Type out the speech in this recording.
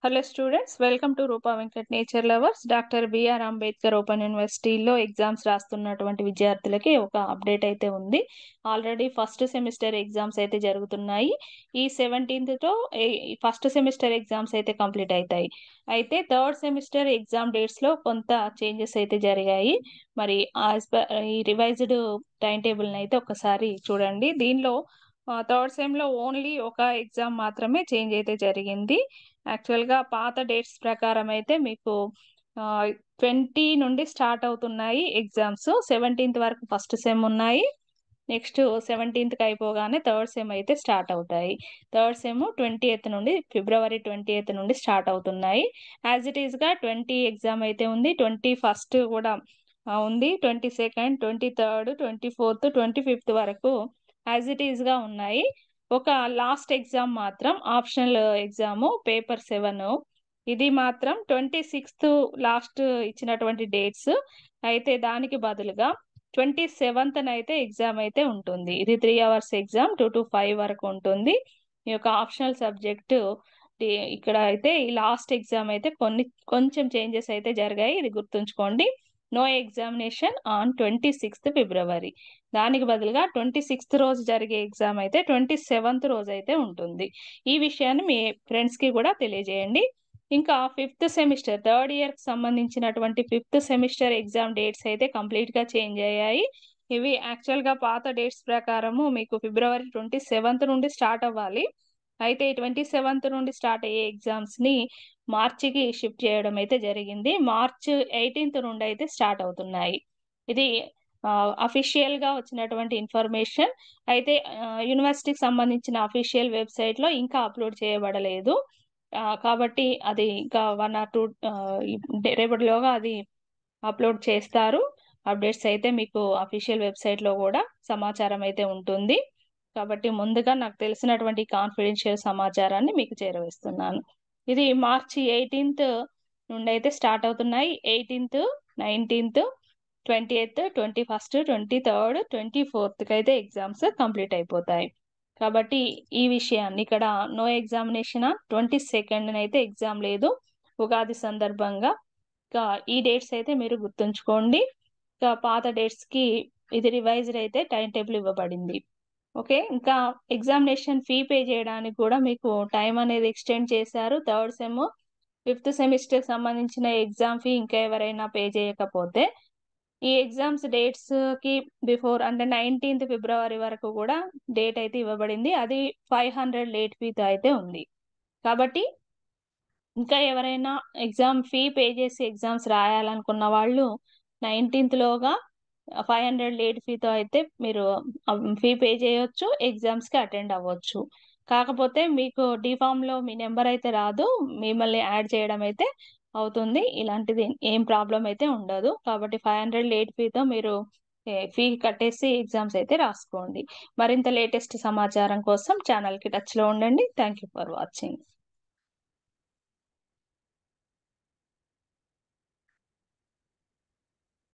hello students welcome to Rupa Venkat nature lovers doctor BR Ambedkar open యూనివర్సిటీలో exams రాస్తున్నటువంటి విద్యార్థులకి ఒక అప్డేట్ అయితే ఉంది ఆల్రెడీ ఫస్ట్ సెమిస్టర్ ఎగ్జామ్స్ అయితే జరుగుతున్నాయి ఈ సెవెంటీన్త్తో ఫస్ట్ సెమిస్టర్ ఎగ్జామ్స్ అయితే కంప్లీట్ అవుతాయి అయితే థర్డ్ సెమిస్టర్ ఎగ్జామ్ డేట్స్లో కొంత చేంజెస్ అయితే జరిగాయి మరి యాజ్ పర్ ఈ రివైజ్డ్ టైం టేబుల్ని అయితే ఒకసారి చూడండి దీనిలో థర్డ్ సెమ్లో ఓన్లీ ఒక ఎగ్జామ్ మాత్రమే చేంజ్ అయితే జరిగింది యాక్చువల్గా పాత డేట్స్ ప్రకారం అయితే మీకు ట్వంటీ నుండి స్టార్ట్ అవుతున్నాయి ఎగ్జామ్స్ సెవెంటీన్త్ వరకు ఫస్ట్ సెమ్ ఉన్నాయి నెక్స్ట్ సెవెంటీన్త్కి అయిపోగానే థర్డ్ సెమ్ అయితే స్టార్ట్ అవుతాయి థర్డ్ సెమ్ ట్వంటీ ఎయిత్ నుండి ఫిబ్రవరి ట్వంటీ ఎయిత్ నుండి స్టార్ట్ అవుతున్నాయి యాజ్ ఇట్ ఈస్గా ట్వంటీ ఎగ్జామ్ అయితే ఉంది ట్వంటీ ఫస్ట్ కూడా ఉంది twenty second twenty third twenty fourth twenty fifth వరకు యాజ్ ఇట్ ఈస్గా ఉన్నాయి ఒక లాస్ట్ ఎగ్జామ్ మాత్రం ఆప్షనల్ ఎగ్జాము పేపర్ సెవెన్ ఇది మాత్రం ట్వంటీ సిక్స్త్ లాస్ట్ ఇచ్చినటువంటి డేట్స్ అయితే దానికి బదులుగా ట్వంటీ సెవెంత్ అయితే ఎగ్జామ్ అయితే ఉంటుంది ఇది three hours exam two to five వరకు ఉంటుంది ఈ యొక్క ఆప్షనల్ సబ్జెక్టు ఇక్కడ అయితే ఈ లాస్ట్ ఎగ్జామ్ అయితే కొన్ని కొంచెం చేంజెస్ అయితే జరిగాయి ఇది గుర్తుంచుకోండి no examination on twenty sixth ఫిబ్రవరి దానికి బదులుగా ట్వంటీ సిక్స్త్ రోజు జరిగే ఎగ్జామ్ అయితే ట్వంటీ సెవెంత్ రోజు అయితే ఉంటుంది ఈ విషయాన్ని మీ ఫ్రెండ్స్కి కూడా తెలియజేయండి ఇంకా ఫిఫ్త్ సెమిస్టర్ థర్డ్ ఇయర్కి సంబంధించినటువంటి ఫిఫ్త్ సెమిస్టర్ ఎగ్జామ్ డేట్స్ అయితే కంప్లీట్గా చేంజ్ అయ్యాయి ఇవి యాక్చువల్గా పాత డేట్స్ ప్రకారము మీకు ఫిబ్రవరి ట్వంటీ సెవెంత్ నుండి స్టార్ట్ అవ్వాలి అయితే ట్వంటీ సెవెంత్ నుండి స్టార్ట్ అయ్యే ఎగ్జామ్స్ని మార్చికి షిఫ్ట్ చేయడం అయితే జరిగింది మార్చ్ ఎయిటీన్త్ నుండి అయితే స్టార్ట్ అవుతున్నాయి ఇది అఫీషియల్గా వచ్చినటువంటి ఇన్ఫర్మేషన్ అయితే యూనివర్సిటీకి సంబంధించిన అఫీషియల్ వెబ్సైట్లో ఇంకా అప్లోడ్ చేయబడలేదు కాబట్టి అది ఇంకా వన్ ఆర్ టూ రేపటిలోగా అది అప్లోడ్ చేస్తారు అప్డేట్స్ అయితే మీకు అఫీషియల్ వెబ్సైట్లో కూడా సమాచారం అయితే ఉంటుంది కాబట్టి ముందుగా నాకు తెలిసినటువంటి కాన్ఫిడెన్షియల్ సమాచారాన్ని మీకు చేరవేస్తున్నాను ఇది మార్చి ఎయిటీన్త్ నుండి అయితే స్టార్ట్ అవుతున్నాయి eighteenth nineteenth twenty eighth twenty first twenty third twenty ఫోర్త్కి అయితే ఎగ్జామ్స్ కంప్లీట్ అయిపోతాయి కాబట్టి ఈ విషయాన్ని ఇక్కడ నో ఎగ్జామినేషన్ ట్వంటీ సెకండ్ అయితే ఎగ్జామ్ లేదు ఉగాది సందర్భంగా ఇంకా ఈ డేట్స్ అయితే మీరు గుర్తుంచుకోండి ఇంకా పాత డేట్స్కి ఇది రివైజ్డ్ అయితే టైం టేబుల్ ఇవ్వబడింది ఓకే ఇంకా ఎగ్జామినేషన్ ఫీ పే చేయడానికి కూడా మీకు టైం అనేది ఎక్స్టెండ్ చేశారు థర్డ్ సెమ్ ఫిఫ్త్ సెమిస్టర్కి సంబంధించిన ఎగ్జామ్ ఫీ ఇంకా ఎవరైనా పే చేయకపోతే ఈ ఎగ్జామ్స్ డేట్స్కి బిఫోర్ అంటే నైన్టీన్త్ ఫిబ్రవరి వరకు కూడా డేట్ అయితే ఇవ్వబడింది అది ఫైవ్ హండ్రెడ్ లేట్ ఫీతో అయితే ఉంది కాబట్టి ఇంకా ఎవరైనా ఎగ్జామ్ ఫీ పే చేసి ఎగ్జామ్స్ రాయాలనుకున్న వాళ్ళు నైన్టీన్త్లోగా ఫైవ్ హండ్రెడ్ లేట్ ఫీతో అయితే మీరు ఫీ పే చేయొచ్చు ఎగ్జామ్స్కి అటెండ్ అవ్వచ్చు కాకపోతే మీకు డిఫామ్లో మీ నెంబర్ అయితే రాదు మిమ్మల్ని యాడ్ చేయడం అయితే అవుతుంది ఇలాంటిది ఏం ప్రాబ్లం అయితే ఉండదు కాబట్టి ఫైవ్ హండ్రెడ్ లేట్ ఫీతో మీరు ఫీ కట్టేసి ఎగ్జామ్స్ అయితే రాసుకోండి మరింత లేటెస్ట్ సమాచారం కోసం ఛానల్కి టచ్లో ఉండండి థ్యాంక్ యూ ఫర్ వాచింగ్